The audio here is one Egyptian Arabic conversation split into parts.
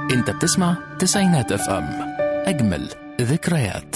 انت بتسمع تسعينات اف ام اجمل ذكريات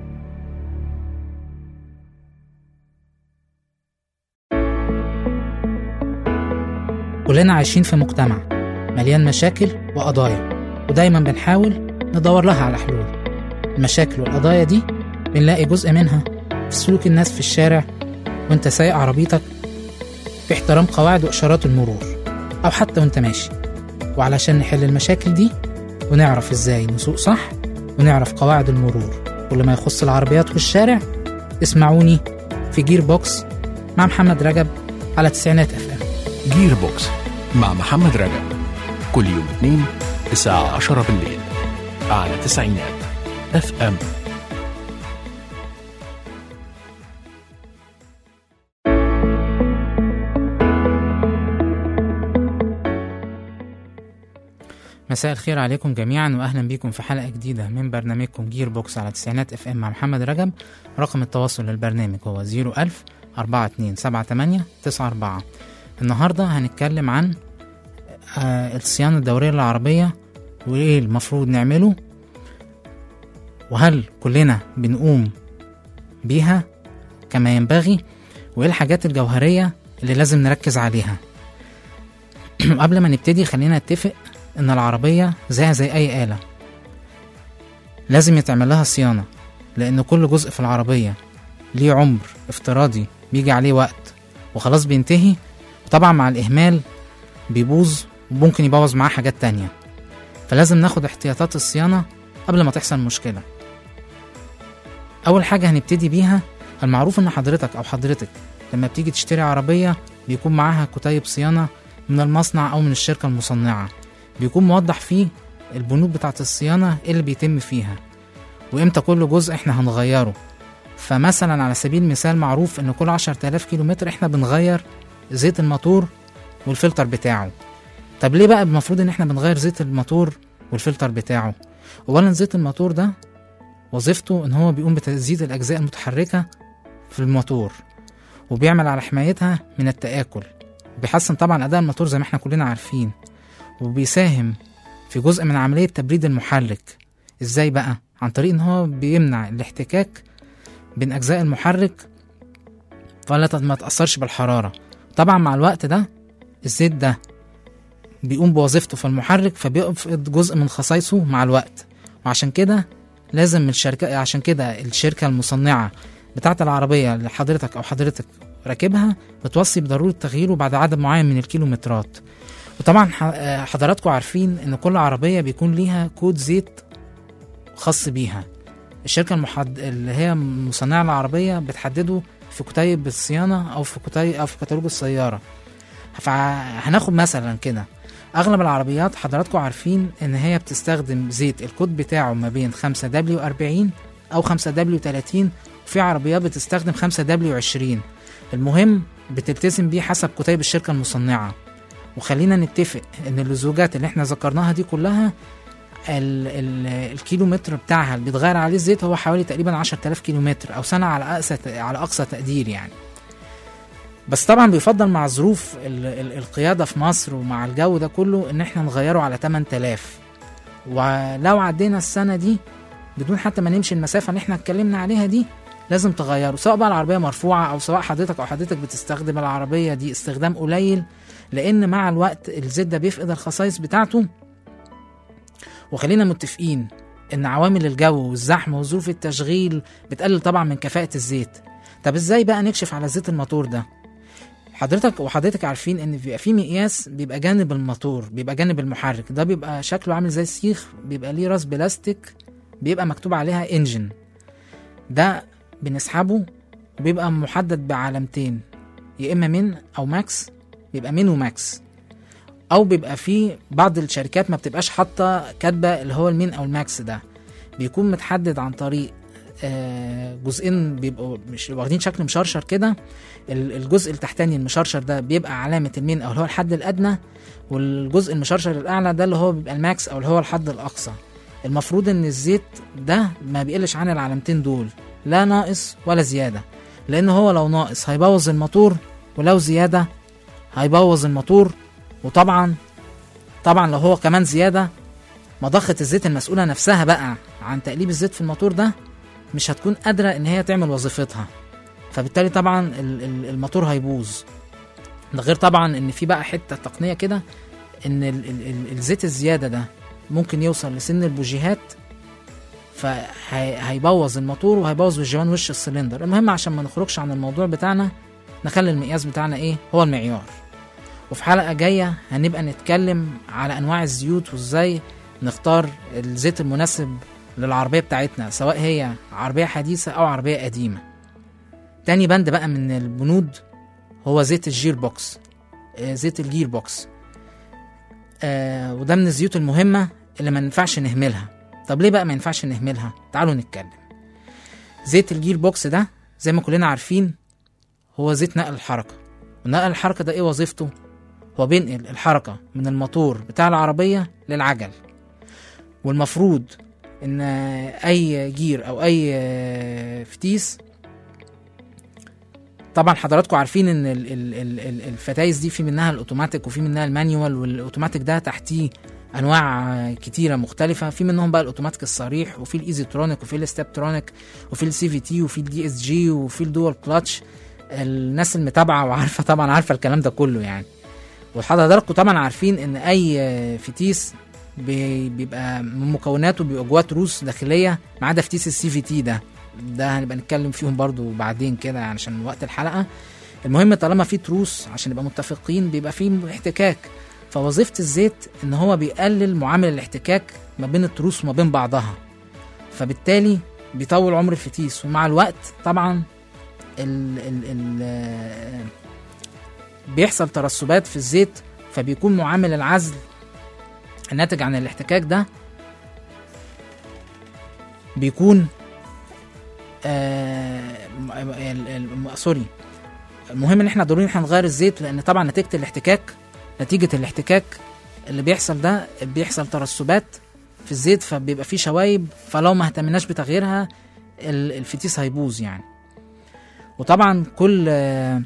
كلنا عايشين في مجتمع مليان مشاكل وقضايا ودايما بنحاول ندور لها على حلول المشاكل والقضايا دي بنلاقي جزء منها في سلوك الناس في الشارع وانت سايق عربيتك في احترام قواعد وإشارات المرور أو حتى وانت ماشي وعلشان نحل المشاكل دي ونعرف ازاي نسوق صح ونعرف قواعد المرور كل ما يخص العربيات والشارع اسمعوني في جير بوكس مع محمد رجب على تسعينات اف ام جير بوكس مع محمد رجب كل يوم اثنين الساعة 10 بالليل على تسعينات اف ام مساء الخير عليكم جميعا واهلا بيكم في حلقه جديده من برنامجكم جير بوكس على تسعينات اف ام مع محمد رجب رقم التواصل للبرنامج هو 01000 4278 94 النهارده هنتكلم عن آه، الصيانه الدوريه للعربيه وايه المفروض نعمله وهل كلنا بنقوم بيها كما ينبغي وايه الحاجات الجوهريه اللي لازم نركز عليها قبل ما نبتدي خلينا نتفق ان العربية زيها زي اي آلة لازم يتعمل لها صيانة لان كل جزء في العربية ليه عمر افتراضي بيجي عليه وقت وخلاص بينتهي وطبعا مع الاهمال بيبوظ وممكن يبوظ معاه حاجات تانية فلازم ناخد احتياطات الصيانة قبل ما تحصل مشكلة اول حاجة هنبتدي بيها المعروف ان حضرتك او حضرتك لما بتيجي تشتري عربية بيكون معاها كتيب صيانة من المصنع او من الشركة المصنعة بيكون موضح فيه البنود بتاعة الصيانة إيه اللي بيتم فيها وإمتى كل جزء إحنا هنغيره فمثلا على سبيل المثال معروف إن كل عشر تلاف كيلو متر إحنا بنغير زيت الموتور والفلتر بتاعه طب ليه بقى المفروض إن إحنا بنغير زيت الموتور والفلتر بتاعه أولا زيت الموتور ده وظيفته إن هو بيقوم بتزييد الأجزاء المتحركة في الموتور وبيعمل على حمايتها من التآكل بيحسن طبعا أداء الموتور زي ما إحنا كلنا عارفين وبيساهم في جزء من عملية تبريد المحرك ازاي بقى؟ عن طريق ان هو بيمنع الاحتكاك بين اجزاء المحرك فلا ما تأثرش بالحرارة طبعا مع الوقت ده الزيت ده بيقوم بوظيفته في المحرك فبيفقد جزء من خصائصه مع الوقت وعشان كده لازم من الشركة عشان كده الشركة المصنعة بتاعة العربية اللي حضرتك أو حضرتك راكبها بتوصي بضرورة تغييره بعد عدد معين من الكيلومترات وطبعا ح- حضراتكم عارفين ان كل عربيه بيكون ليها كود زيت خاص بيها الشركه المحد... اللي هي مصنعه العربيه بتحدده في كتيب الصيانه او في كتيب او في كتالوج السياره فهناخد مثلا كده اغلب العربيات حضراتكم عارفين ان هي بتستخدم زيت الكود بتاعه ما بين 5 دبليو 40 او 5 دبليو 30 وفي عربيات بتستخدم 5 دبليو 20 المهم بتلتزم بيه حسب كتيب الشركه المصنعه وخلينا نتفق ان اللزوجات اللي احنا ذكرناها دي كلها ال ال الكيلو متر بتاعها اللي بيتغير عليه الزيت هو حوالي تقريبا 10000 كيلو متر او سنه على اقصى على اقصى تقدير يعني بس طبعا بيفضل مع ظروف ال ال القياده في مصر ومع الجو ده كله ان احنا نغيره على 8000 ولو عدينا السنه دي بدون حتى ما نمشي المسافه اللي احنا اتكلمنا عليها دي لازم تغيره سواء بقى العربيه مرفوعه او سواء حضرتك او حضرتك بتستخدم العربيه دي استخدام قليل لان مع الوقت الزيت ده بيفقد الخصائص بتاعته وخلينا متفقين ان عوامل الجو والزحمه وظروف التشغيل بتقلل طبعا من كفاءه الزيت طب ازاي بقى نكشف على زيت الموتور ده حضرتك وحضرتك عارفين ان بيبقى في مقياس بيبقى جانب الموتور بيبقى جانب المحرك ده بيبقى شكله عامل زي السيخ بيبقى ليه راس بلاستيك بيبقى مكتوب عليها انجن ده بنسحبه وبيبقى محدد بعلامتين يا اما من او ماكس بيبقى من وماكس او بيبقى في بعض الشركات ما بتبقاش حاطه كاتبه اللي هو المين او الماكس ده بيكون متحدد عن طريق آه، جزئين بيبقوا مش واخدين شكل مشرشر كده ال- الجزء التحتاني المشرشر ده بيبقى علامه المين او اللي هو الحد الادنى والجزء المشرشر الاعلى ده اللي هو بيبقى الماكس او اللي هو الحد الاقصى المفروض ان الزيت ده ما بيقلش عن العلامتين دول لا ناقص ولا زياده لان هو لو ناقص هيبوظ الموتور ولو زياده هيبوظ الموتور وطبعا طبعا لو هو كمان زياده مضخة الزيت المسؤولة نفسها بقى عن تقليب الزيت في الموتور ده مش هتكون قادرة إن هي تعمل وظيفتها فبالتالي طبعا ال- ال- الموتور هيبوظ ده غير طبعا إن في بقى حتة تقنية كده إن ال- ال- ال- الزيت الزيادة ده ممكن يوصل لسن البوجيهات فهيبوظ الموتور وهيبوظ وجوان وش السلندر المهم عشان ما نخرجش عن الموضوع بتاعنا نخلي المقياس بتاعنا ايه هو المعيار وفي حلقة جاية هنبقى نتكلم على أنواع الزيوت وإزاي نختار الزيت المناسب للعربية بتاعتنا سواء هي عربية حديثة أو عربية قديمة تاني بند بقى من البنود هو زيت الجير بوكس آه، زيت الجير بوكس آه وده من الزيوت المهمة اللي ما ينفعش نهملها طب ليه بقى ما ينفعش نهملها تعالوا نتكلم زيت الجير بوكس ده زي ما كلنا عارفين هو زيت نقل الحركة ونقل الحركة ده ايه وظيفته هو بينقل الحركة من الموتور بتاع العربية للعجل والمفروض ان اي جير او اي فتيس طبعا حضراتكم عارفين ان ال- ال- ال- ال- الفتايس دي في منها الاوتوماتيك وفي منها المانيوال والاوتوماتيك ده تحتيه انواع كتيره مختلفه في منهم بقى الاوتوماتيك الصريح وفي الايزي ترونيك وفي الستيب ترونيك وفي السي في تي وفي الدي اس جي وفي الدول كلاتش الناس المتابعه وعارفه طبعا عارفه الكلام ده كله يعني وحضراتكم طبعا عارفين ان اي فتيس بي- بيبقى من مكوناته بيبقى جواه تروس داخليه ما عدا فتيس السي في تي ده ده هنبقى نتكلم فيهم برضو بعدين كده يعني عشان وقت الحلقه المهم طالما في تروس عشان نبقى متفقين بيبقى في احتكاك فوظيفه الزيت ان هو بيقلل معامل الاحتكاك ما بين التروس وما بين بعضها فبالتالي بيطول عمر الفتيس ومع الوقت طبعا ال ال ال بيحصل ترسبات في الزيت فبيكون معامل العزل الناتج عن الاحتكاك ده بيكون آه م- ال- ال- سوري المهم ان احنا ضروري ان احنا نغير الزيت لان طبعا نتيجه الاحتكاك نتيجه الاحتكاك اللي بيحصل ده بيحصل ترسبات في الزيت فبيبقى فيه شوايب فلو ما اهتمناش بتغييرها ال- الفتيس هيبوظ يعني وطبعا كل آه،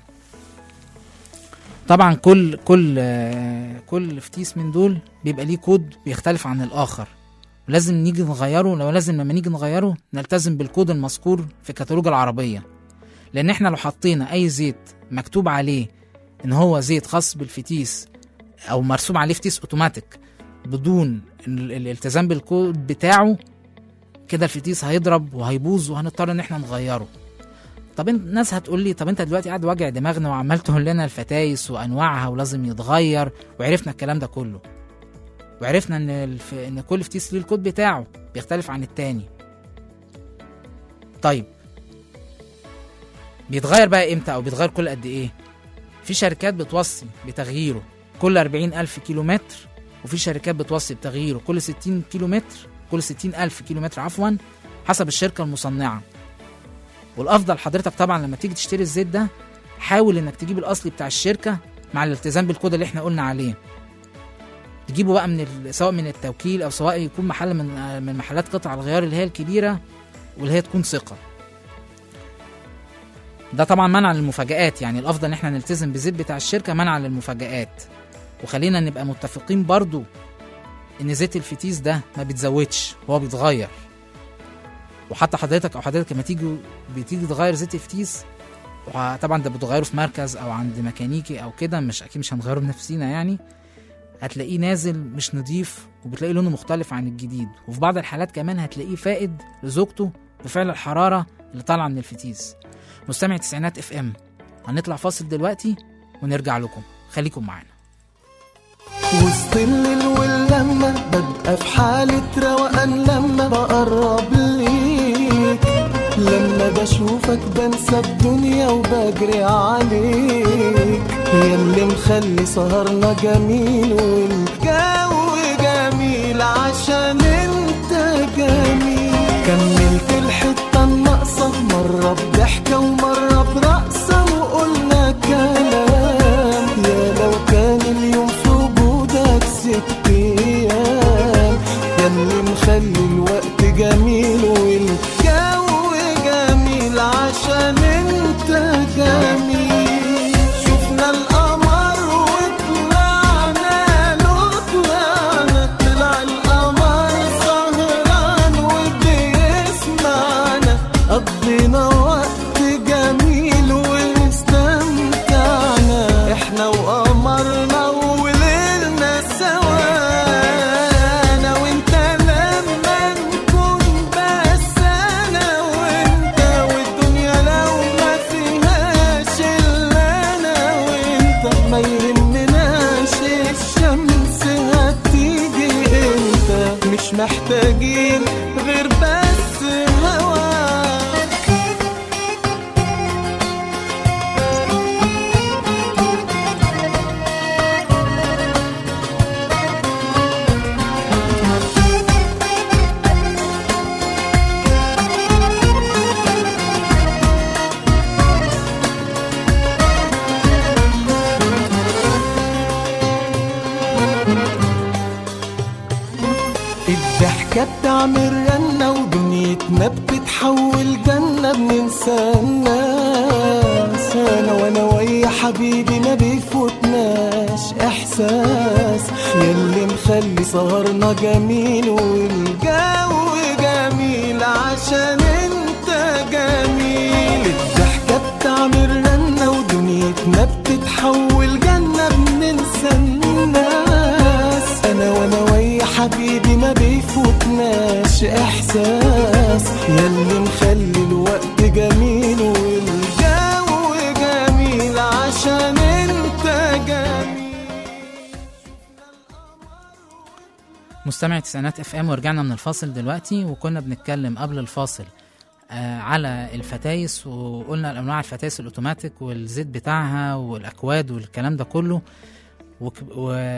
طبعا كل كل آه، كل فتيس من دول بيبقى ليه كود بيختلف عن الاخر لازم نيجي نغيره لو لازم لما نيجي نغيره نلتزم بالكود المذكور في كتالوج العربيه لان احنا لو حطينا اي زيت مكتوب عليه ان هو زيت خاص بالفتيس او مرسوم عليه فتيس اوتوماتيك بدون ال- الالتزام بالكود بتاعه كده الفتيس هيضرب وهيبوظ وهنضطر ان احنا نغيره طب انت الناس هتقول لي طب انت دلوقتي قاعد واجع دماغنا وعمال تقول لنا الفتايس وانواعها ولازم يتغير وعرفنا الكلام ده كله وعرفنا ان الف... ان كل فتيس ليه الكود بتاعه بيختلف عن التاني طيب بيتغير بقى امتى او بيتغير كل قد ايه في شركات بتوصي بتغييره كل 40 ألف كيلو متر وفي شركات بتوصي بتغييره كل 60 كيلو متر كل 60 ألف كيلو متر عفوا حسب الشركة المصنعة والأفضل حضرتك طبعا لما تيجي تشتري الزيت ده حاول إنك تجيب الأصلي بتاع الشركة مع الالتزام بالكود اللي احنا قلنا عليه تجيبه بقى من ال... سواء من التوكيل او سواء يكون محل من من محلات قطع الغيار اللي هي الكبيره واللي هي تكون ثقه ده طبعا منع للمفاجآت يعني الافضل ان احنا نلتزم بالزيت بتاع الشركه منع للمفاجآت وخلينا نبقى متفقين برضو ان زيت الفتيس ده ما بيتزودش هو بيتغير وحتى حضرتك او حضرتك لما تيجي بتيجي تغير زيت الفتيس طبعا ده بتغيره في مركز او عند ميكانيكي او كده مش اكيد مش هنغيره بنفسينا يعني هتلاقيه نازل مش نضيف وبتلاقي لونه مختلف عن الجديد وفي بعض الحالات كمان هتلاقيه فائد لزوجته بفعل الحرارة اللي طالعة من الفتيس مستمع تسعينات اف ام هنطلع فاصل دلوقتي ونرجع لكم خليكم معانا وسط الليل واللمة ببقى في حالة روقان لما بقرب ليك لما بشوفك بنسى الدنيا وبجري عليك يا اللي مخلي سهرنا جميل والجو جميل عشان انت جميل كملت الحتة الناقصة مرة بضحكة ومرة برقصة وقلنا كلام يا لو كان اليوم في وجودك ست ايام يا اللي مخلي الوقت جميل والجو جميل عشان انت جميل شفنا القمر وطلعنا له طلعنا طلع القمر محتاجين غير بس هواك الضحكة بتعمل رنة ودنيتنا بتتحول جنة بننسى الناس أنا وأنا ويا حبيبي ما بيفوتناش إحساس ياللي مخلي سهرنا جميل والجو جميل عشان انت جميل الضحكة بتعمل رنة ودنيتنا بتتحول جنة بننسى الناس أنا وأنا ويا حبيبي ما بيفوتناش إحساس ياللي مخلي الوقت جميل والجو جميل عشان انت جميل مستمع تسعينات اف ام ورجعنا من الفاصل دلوقتي وكنا بنتكلم قبل الفاصل آه على الفتايس وقلنا انواع الفتايس الاوتوماتيك والزيت بتاعها والاكواد والكلام ده كله وك-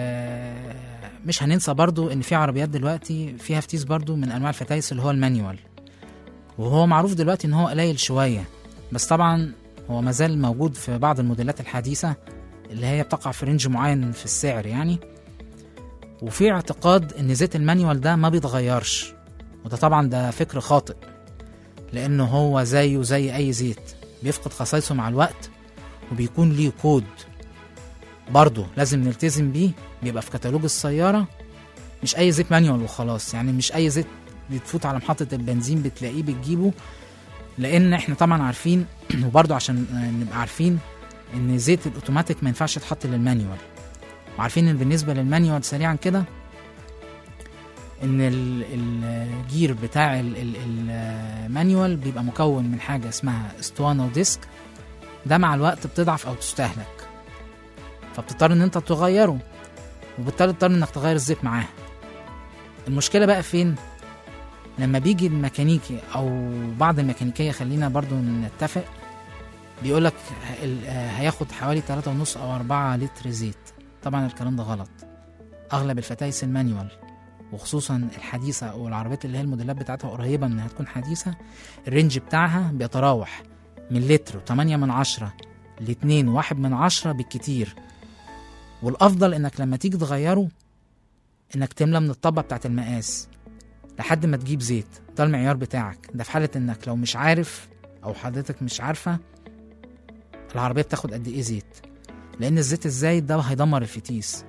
ومش هننسى برضو ان في عربيات دلوقتي فيها فتيس برضو من انواع الفتايس اللي هو المانيوال وهو معروف دلوقتي ان هو قليل شويه بس طبعا هو مازال موجود في بعض الموديلات الحديثه اللي هي بتقع في رينج معين في السعر يعني وفي اعتقاد ان زيت المانيوال ده ما بيتغيرش وده طبعا ده فكر خاطئ لانه هو زيه زي اي زيت بيفقد خصائصه مع الوقت وبيكون ليه كود برضه لازم نلتزم بيه بيبقى في كتالوج السيارة مش أي زيت مانيوال وخلاص يعني مش أي زيت بتفوت على محطة البنزين بتلاقيه بتجيبه لأن احنا طبعا عارفين وبرضه عشان نبقى عارفين إن زيت الأوتوماتيك ما ينفعش يتحط للمانيوال وعارفين إن بالنسبة للمانيوال سريعا كده إن ال- الجير بتاع ال- ال- المانيوال بيبقى مكون من حاجة اسمها اسطوانة وديسك ده مع الوقت بتضعف أو تستهلك فبتضطر ان انت تغيره وبالتالي تضطر انك تغير الزيت معاه المشكله بقى فين لما بيجي الميكانيكي او بعض الميكانيكيه خلينا برضو نتفق بيقولك ال- آه هياخد حوالي 3.5 او 4 لتر زيت طبعا الكلام ده غلط اغلب الفتايس المانيوال وخصوصا الحديثه او العربيات اللي هي الموديلات بتاعتها قريبه انها تكون حديثه الرينج بتاعها بيتراوح من لتر و8 من عشرة لاتنين واحد من عشرة بالكتير والافضل انك لما تيجي تغيره انك تملى من الطبه بتاعت المقاس لحد ما تجيب زيت ده المعيار بتاعك ده في حاله انك لو مش عارف او حضرتك مش عارفه العربيه بتاخد قد ايه زيت لان الزيت الزايد ده هيدمر الفتيس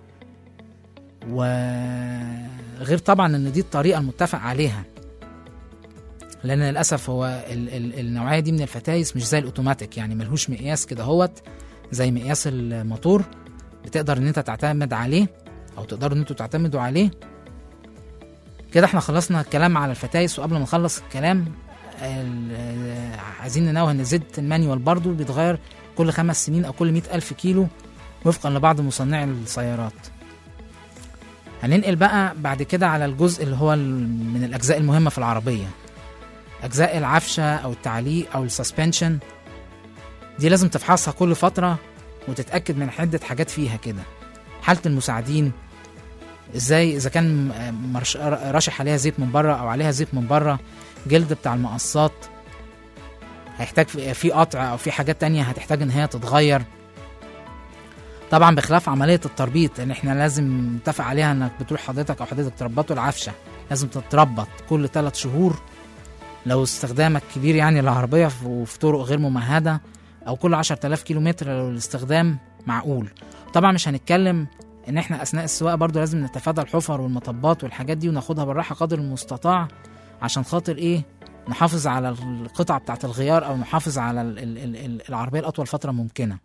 وغير طبعا ان دي الطريقه المتفق عليها لان للاسف هو ال ال النوعيه دي من الفتايس مش زي الاوتوماتيك يعني ملهوش مقياس كده هوت زي مقياس الموتور بتقدر ان انت تعتمد عليه او تقدروا ان انتوا تعتمدوا عليه كده احنا خلصنا الكلام على الفتايس وقبل ما نخلص الكلام ال- عايزين ننوه ان زيت المانيوال برضو بيتغير كل خمس سنين او كل مئة الف كيلو وفقا لبعض مصنعي السيارات هننقل بقى بعد كده على الجزء اللي هو ال- من الاجزاء المهمه في العربيه اجزاء العفشه او التعليق او السسبنشن دي لازم تفحصها كل فتره وتتاكد من عده حاجات فيها كده حاله المساعدين ازاي اذا كان مرش- راشح عليها زيت من بره او عليها زيت من بره جلد بتاع المقصات هيحتاج في في قطع او في حاجات تانية هتحتاج ان هي تتغير طبعا بخلاف عمليه التربيط ان احنا لازم نتفق عليها انك بتروح حضرتك او حضرتك تربطوا العفشه لازم تتربط كل ثلاث شهور لو استخدامك كبير يعني العربية في- وفي طرق غير ممهدة أو كل عشر تلاف كيلو متر لو الاستخدام معقول طبعا مش هنتكلم إن إحنا أثناء السواقة برضو لازم نتفادى الحفر والمطبات والحاجات دي وناخدها بالراحة قدر المستطاع عشان خاطر إيه نحافظ على القطع بتاعة الغيار أو نحافظ على ال- ال- ال- ال- العربية لأطول فترة ممكنة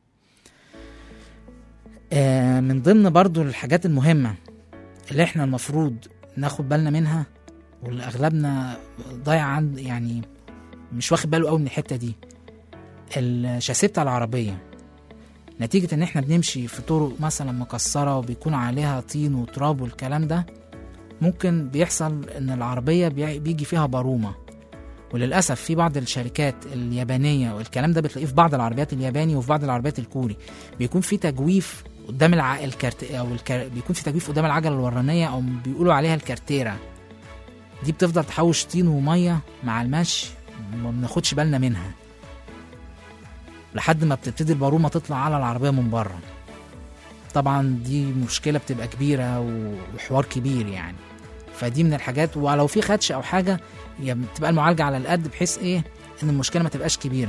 آه، من ضمن برضو الحاجات المهمة اللي احنا المفروض ناخد بالنا منها واللي اغلبنا ضايع عند يعني مش واخد باله قوي من الحته دي الشاسيه بتاع العربيه نتيجه ان احنا بنمشي في طرق مثلا مكسره وبيكون عليها طين وتراب والكلام ده ممكن بيحصل ان العربيه بي- بيجي فيها بارومه وللاسف في بعض الشركات اليابانيه والكلام ده بتلاقيه في بعض العربيات الياباني وفي بعض العربيات الكوري بيكون في تجويف قدام الع... الكارت او الكار... بيكون في تجويف قدام العجله الورانيه او بيقولوا عليها الكارتيره دي بتفضل تحوش طين وميه مع المشي وما بناخدش بالنا منها لحد ما بتبتدي البارومه تطلع على العربيه من بره طبعا دي مشكله بتبقى كبيره وحوار كبير يعني فدي من الحاجات ولو في خدش او حاجه هي بتبقى المعالجه على القد بحيث ايه ان المشكله ما تبقاش كبيره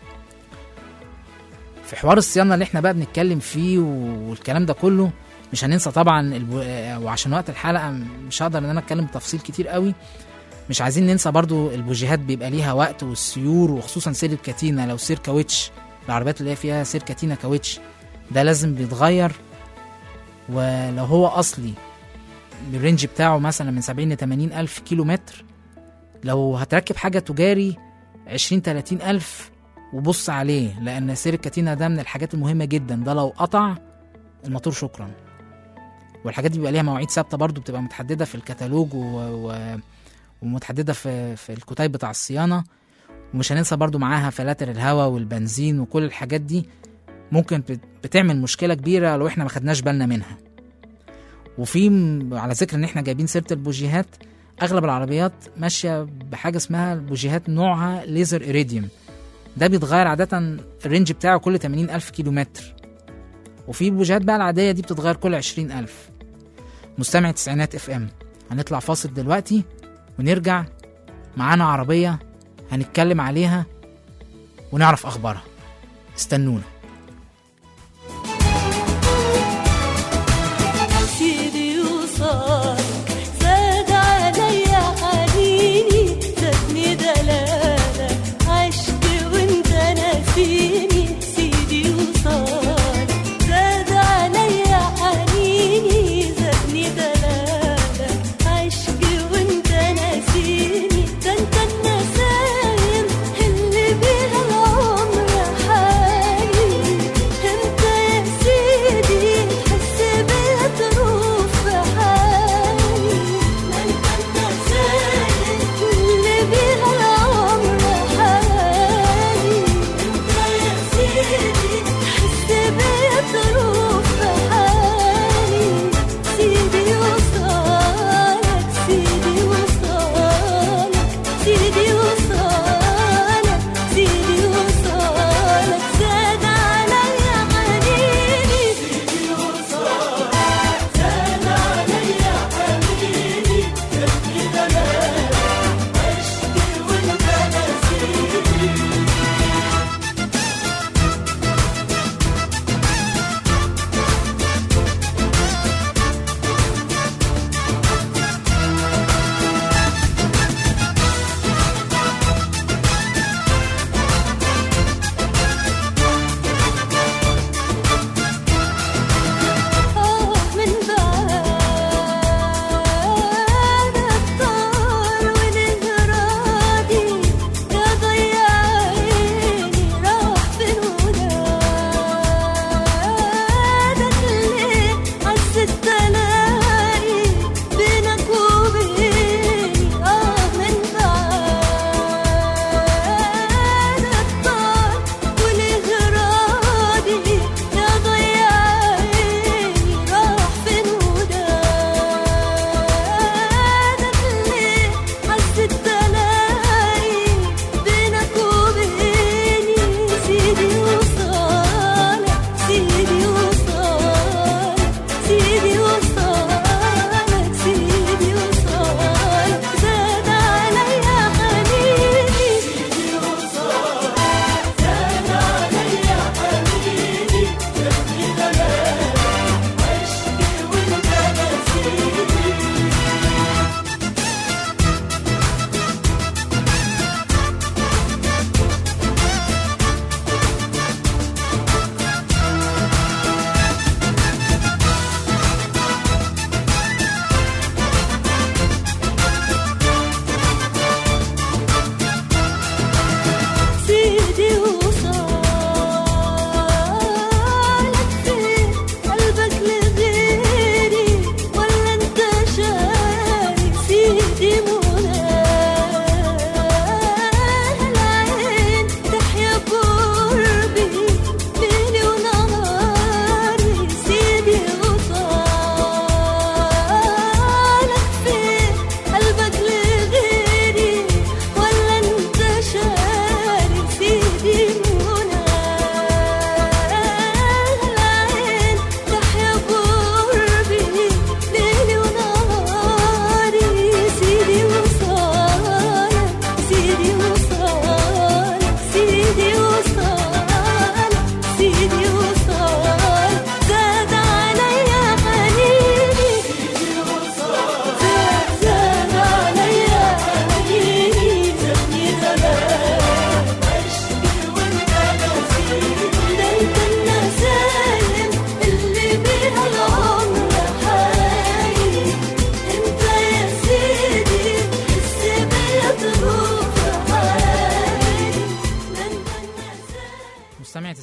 في حوار الصيانه اللي احنا بقى بنتكلم فيه والكلام ده كله مش هننسى طبعا البو... وعشان وقت الحلقه مش هقدر ان انا اتكلم بتفصيل كتير قوي مش عايزين ننسى برضو البوجيهات بيبقى ليها وقت والسيور وخصوصا سير الكاتينا لو سير كاوتش العربيات اللي هي فيها سير كاتينا كاوتش ده لازم بيتغير ولو هو اصلي الرينج بتاعه مثلا من 70 ل 80 الف كيلو متر لو هتركب حاجه تجاري 20 30 الف وبص عليه لان سير الكاتينا ده من الحاجات المهمه جدا ده لو قطع الموتور شكرا والحاجات دي بيبقى ليها مواعيد ثابته برضو بتبقى متحدده في الكتالوج و... و... ومتحدده في في الكتيب بتاع الصيانه ومش هننسى برضو معاها فلاتر الهواء والبنزين وكل الحاجات دي ممكن بت- بتعمل مشكله كبيره لو احنا ما خدناش بالنا منها وفي م- على ذكر ان احنا جايبين سيره البوجيهات اغلب العربيات ماشيه بحاجه اسمها البوجيهات نوعها ليزر ايريديوم ده بيتغير عاده الرينج بتاعه كل 80 الف كيلو متر وفي البوجيهات بقى العاديه دي بتتغير كل 20 الف مستمع تسعينات اف ام هنطلع فاصل دلوقتي ونرجع معانا عربيه هنتكلم عليها ونعرف اخبارها استنونا سيدي وصالك زاد عليا حنيني زادني دلالة عشت وانت ناسيني سيدي وصالك زاد عليا حنيني زادني دلالة عشت وانت ناسيني ده انت النسايم اللي بيها العمر حالي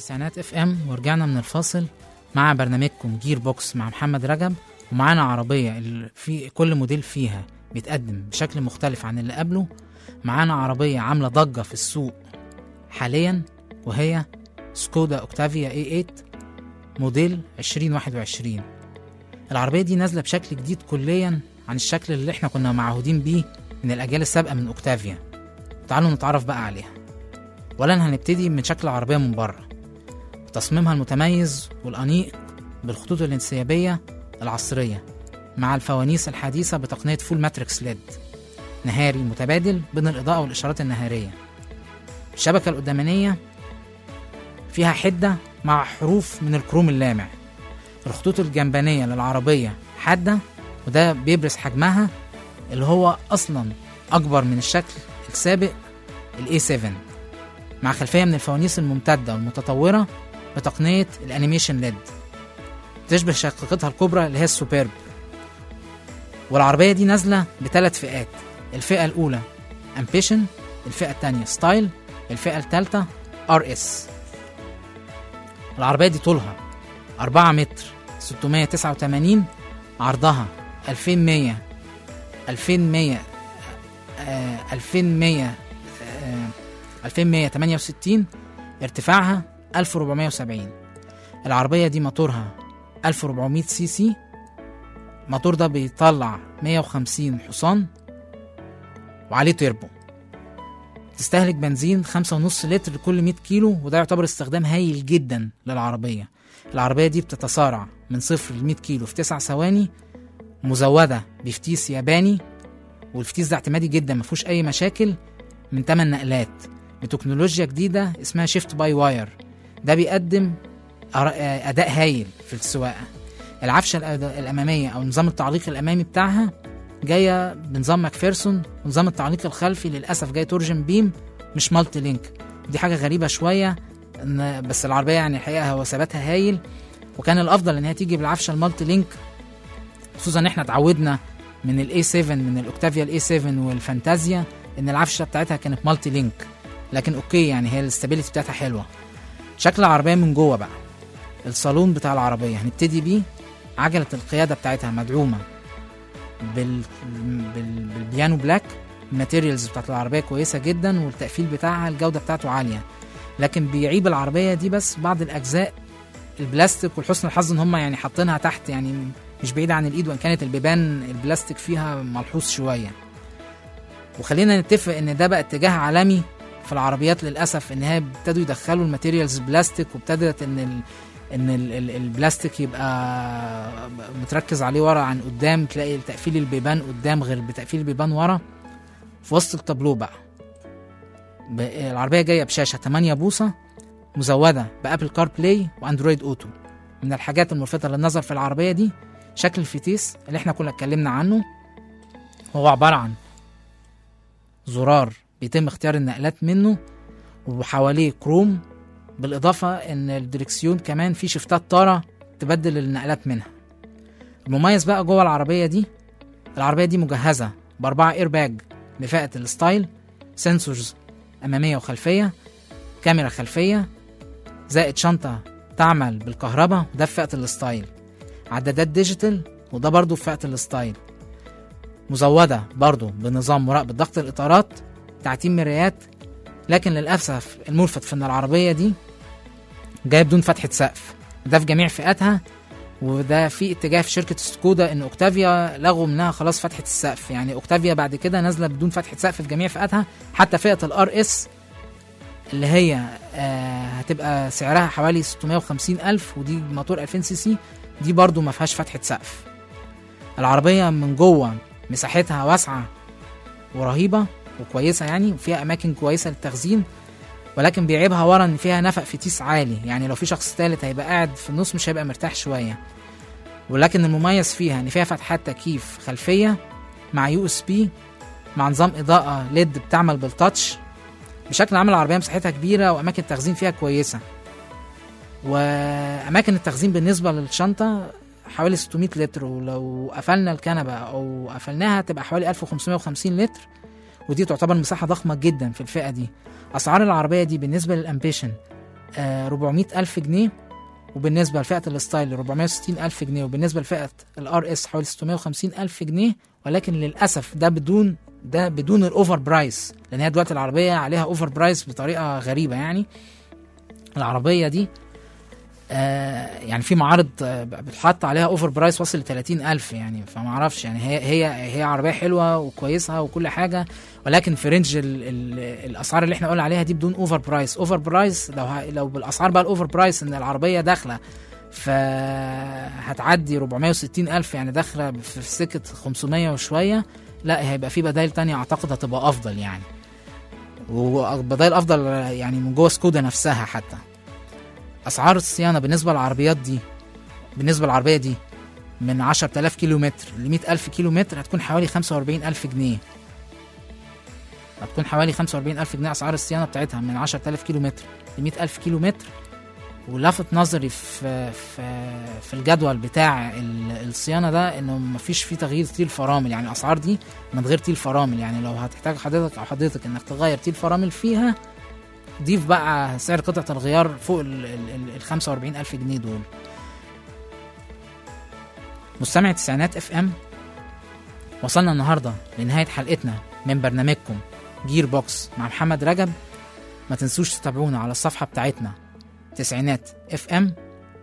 تسعينات اف ام ورجعنا من الفاصل مع برنامجكم جير بوكس مع محمد رجب ومعانا عربية اللي في كل موديل فيها بيتقدم بشكل مختلف عن اللي قبله معانا عربية عاملة ضجة في السوق حاليا وهي سكودا اوكتافيا اي 8 موديل 2021 العربية دي نازلة بشكل جديد كليا عن الشكل اللي احنا كنا معهودين بيه من الأجيال السابقة من اوكتافيا تعالوا نتعرف بقى عليها اولا هنبتدي من شكل العربية من بره تصميمها المتميز والأنيق بالخطوط الانسيابية العصرية مع الفوانيس الحديثة بتقنية فول ماتريكس ليد نهاري متبادل بين الإضاءة والإشارات النهارية الشبكة القدامانية فيها حدة مع حروف من الكروم اللامع الخطوط الجنبانية للعربية حادة وده بيبرز حجمها اللي هو أصلا أكبر من الشكل السابق ال A7 مع خلفية من الفوانيس الممتدة والمتطورة بتقنية الأنيميشن ليد تشبه شقيقتها الكبرى اللي هي السوبرب والعربية دي نازلة بثلاث فئات الفئة الأولى أمبيشن الفئة الثانية ستايل الفئة الثالثة ار اس العربية دي طولها 4 متر 689 عرضها 2100 2100 آه، 2100 آه، 2168 ارتفاعها 1470 العربية دي موتورها 1400 سي سي الموتور ده بيطلع 150 حصان وعليه تيربو تستهلك بنزين 5.5 لتر لكل 100 كيلو وده يعتبر استخدام هايل جدا للعربية العربية دي بتتسارع من صفر ل 100 كيلو في 9 ثواني مزودة بفتيس ياباني والفتيس ده اعتمادي جدا مفيهوش أي مشاكل من 8 نقلات بتكنولوجيا جديدة اسمها شيفت باي واير ده بيقدم أر- آه، أداء هايل في السواقة العفشة الأد- الأمامية أو نظام التعليق الأمامي بتاعها جاية بنظام ماكفيرسون ونظام التعليق الخلفي للأسف جاي تورجن بيم مش مالتي لينك دي حاجة غريبة شوية إن بس العربية يعني الحقيقة هو ثباتها هايل وكان الأفضل إن هي تيجي بالعفشة المالتي لينك خصوصا إن إحنا اتعودنا من الاي 7 من الاوكتافيا الاي 7 والفانتازيا ان العفشه بتاعتها كانت مالتي لينك لكن اوكي يعني هي الاستابيليتي بتاعتها حلوه شكل العربيه من جوه بقى الصالون بتاع العربيه هنبتدي بيه عجله القياده بتاعتها مدعومه بال... بال... بالبيانو بلاك الماتيريالز بتاعت العربيه كويسه جدا والتقفيل بتاعها الجوده بتاعته عاليه لكن بيعيب العربيه دي بس بعض الاجزاء البلاستيك والحسن الحظ ان هم يعني حاطينها تحت يعني مش بعيدة عن الايد وان كانت البيبان البلاستيك فيها ملحوظ شوية وخلينا نتفق ان ده بقى اتجاه عالمي في العربيات للاسف ان هي ابتدوا يدخلوا الماتيريالز بلاستيك وابتدت ان ال ان ال ال البلاستيك يبقى متركز عليه ورا عن قدام تلاقي تقفيل البيبان قدام غير بتقفيل البيبان ورا في وسط التابلو بقى ب- العربية جاية بشاشة 8 بوصة مزودة بأبل كار بلاي وأندرويد أوتو من الحاجات الملفتة للنظر في العربية دي شكل الفتيس اللي احنا كنا اتكلمنا عنه هو عبارة عن زرار بيتم اختيار النقلات منه وحواليه كروم بالإضافة إن الدركسيون كمان فيه شفتات طارة تبدل النقلات منها المميز بقى جوه العربية دي العربية دي مجهزة بأربعة إيرباج لفئة الستايل سنسورز أمامية وخلفية كاميرا خلفية زائد شنطة تعمل بالكهرباء وده في فئة الستايل عدادات ديجيتال وده برضو في فئة الستايل مزودة برضو بنظام مراقبة ضغط الإطارات تعتيم مرايات لكن للأسف الملفت في إن العربية دي جاية بدون فتحة سقف ده في جميع فئاتها وده في اتجاه في شركة سكودا إن أوكتافيا لغوا منها خلاص فتحة السقف يعني أوكتافيا بعد كده نازلة بدون فتحة سقف في جميع فئاتها حتى فئة الار اس اللي هي آه هتبقى سعرها حوالي 650 ألف ودي موتور 2000 سي سي دي برضو ما فيهاش فتحة سقف العربية من جوه مساحتها واسعة ورهيبة وكويسة يعني وفيها أماكن كويسة للتخزين ولكن بيعيبها ورا إن فيها نفق فتيس عالي يعني لو في شخص تالت هيبقى قاعد في النص مش هيبقى مرتاح شوية ولكن المميز فيها إن فيها فتحات تكييف خلفية مع يو اس بي مع نظام إضاءة ليد بتعمل بالتاتش بشكل عام العربية مساحتها كبيرة وأماكن التخزين فيها كويسة وأماكن التخزين بالنسبة للشنطة حوالي 600 لتر ولو قفلنا الكنبة أو قفلناها تبقى حوالي 1550 لتر ودي تعتبر مساحة ضخمة جدا في الفئة دي أسعار العربية دي بالنسبة للأمبيشن آه 400 ألف جنيه وبالنسبة لفئة الستايل 460 ألف جنيه وبالنسبة لفئة الار اس حوالي 650 ألف جنيه ولكن للأسف ده بدون ده بدون الأوفر برايس لأن هي دلوقتي العربية عليها أوفر برايس بطريقة غريبة يعني العربية دي آه يعني في معارض آه بتحط عليها اوفر برايس واصل ل 30 الف يعني فما اعرفش يعني هي هي هي عربيه حلوه وكويسه وكل حاجه ولكن في رينج ال ال الاسعار اللي احنا قلنا عليها دي بدون اوفر برايس اوفر برايس لو ه- لو بالاسعار بقى الاوفر برايس ان العربيه داخله ف هتعدي 460 الف يعني داخله في سكه 500 وشويه لا هيبقى في بدائل تانية اعتقد هتبقى افضل يعني وبدائل افضل يعني من جوه سكودا نفسها حتى اسعار الصيانه بالنسبه للعربيات دي بالنسبه للعربيه دي من 10000 كيلو متر ل 100000 كيلو متر هتكون حوالي 45000 جنيه هتكون حوالي 45000 جنيه اسعار الصيانه بتاعتها من 10000 كيلو متر ل 100000 كيلو متر ولفت نظري في في في الجدول بتاع ال- الصيانه ده انه مفيش فيه تغيير تيل فرامل يعني الاسعار دي من غير تيل فرامل يعني لو هتحتاج حضرتك او حضرتك انك تغير تيل فرامل فيها ضيف بقى سعر قطعة الغيار فوق ال ال- ال 45 ألف جنيه دول مستمع تسعينات اف ام وصلنا النهاردة لنهاية حلقتنا من برنامجكم جير بوكس مع محمد رجب ما تنسوش تتابعونا على الصفحة بتاعتنا تسعينات اف ام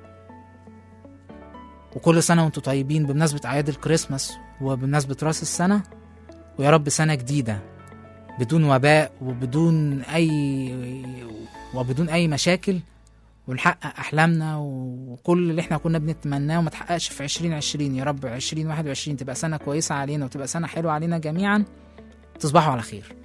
وكل سنة وانتم طيبين بمناسبة أعياد الكريسماس وبمناسبة رأس السنة ويا رب سنة جديدة بدون وباء وبدون اي وبدون اي مشاكل ونحقق احلامنا وكل اللي احنا كنا بنتمناه وما تحققش في 2020 يا رب 2021 تبقى سنه كويسه علينا وتبقى سنه حلوه علينا جميعا تصبحوا على خير